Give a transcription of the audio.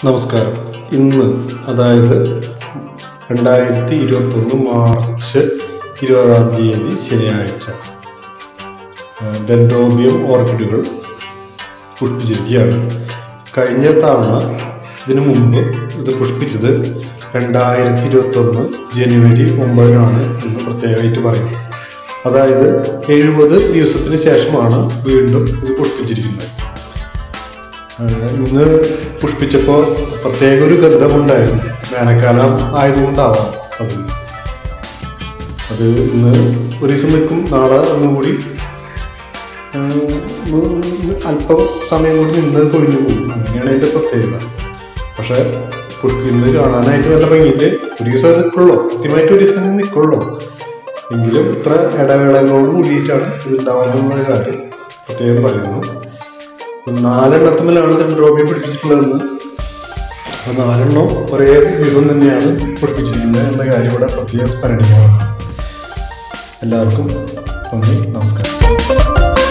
നമസ്കാരം ഇന്ന് അതായത് രണ്ടായിരത്തി ഇരുപത്തൊന്ന് മാർച്ച് ഇരുപതാം തീയതി ശനിയാഴ്ച ഡെൻഡോബിയം ഓർക്കിഡുകൾ പുഷ്പിച്ചിരിക്കുകയാണ് കഴിഞ്ഞ തവണ ഇതിനു മുമ്പ് ഇത് പുഷ്പിച്ചത് രണ്ടായിരത്തി ഇരുപത്തൊന്ന് ജനുവരി ഒമ്പതിനാണ് എന്ന് പ്രത്യേകമായിട്ട് പറയും അതായത് എഴുപത് ദിവസത്തിന് ശേഷമാണ് വീണ്ടും ഇത് പുഷ്പിച്ചിരിക്കുന്നത് ഏഹ് ഇന്ന് പുഷ്പിച്ചപ്പോൾ പ്രത്യേക ഒരു ഗന്ധമുണ്ടായിരുന്നു വേനൽക്കാലം ആയതുകൊണ്ടാവാം അത് അത് ഇന്ന് ഒരു ദിവസം നിൽക്കും നാളെ ഒന്നുകൂടി ഏഹ് ഒന്ന് അല്പം സമയം കൂടി നിന്ന് കൊഴിഞ്ഞു പോകും അങ്ങനെയാണ് അതിൻ്റെ പ്രത്യേകത പക്ഷെ പുഷ്പിക്കുന്നത് കാണാനായിട്ട് നല്ല ഭംഗിയിട്ട് ഒരു ദിവസം അത് നിൽക്കുള്ളൂ കൃത്യമായിട്ട് ഒരു ദിവസം തന്നെ നിൽക്കുള്ളൂ എങ്കിലും ഇത്ര ഇടവേളകളോട് കൂടിയിട്ടാണ് ഇത് ഉണ്ടാവുന്ന കാര്യം പ്രത്യേകം പറയുന്നു നാലെണ്ണത്തിലാണ് ഡെൻഡ്രോബിയം പിടിപ്പിച്ചിട്ടുള്ളതെന്ന് ആ നാലെണ്ണം ഒരേ ദിവസം തന്നെയാണ് പിടിപ്പിച്ചിരിക്കുന്നത് എന്ന കാര്യം ഇവിടെ പ്രത്യേകം സ്മരണീയമാണ് എല്ലാവർക്കും നന്ദി നമസ്കാരം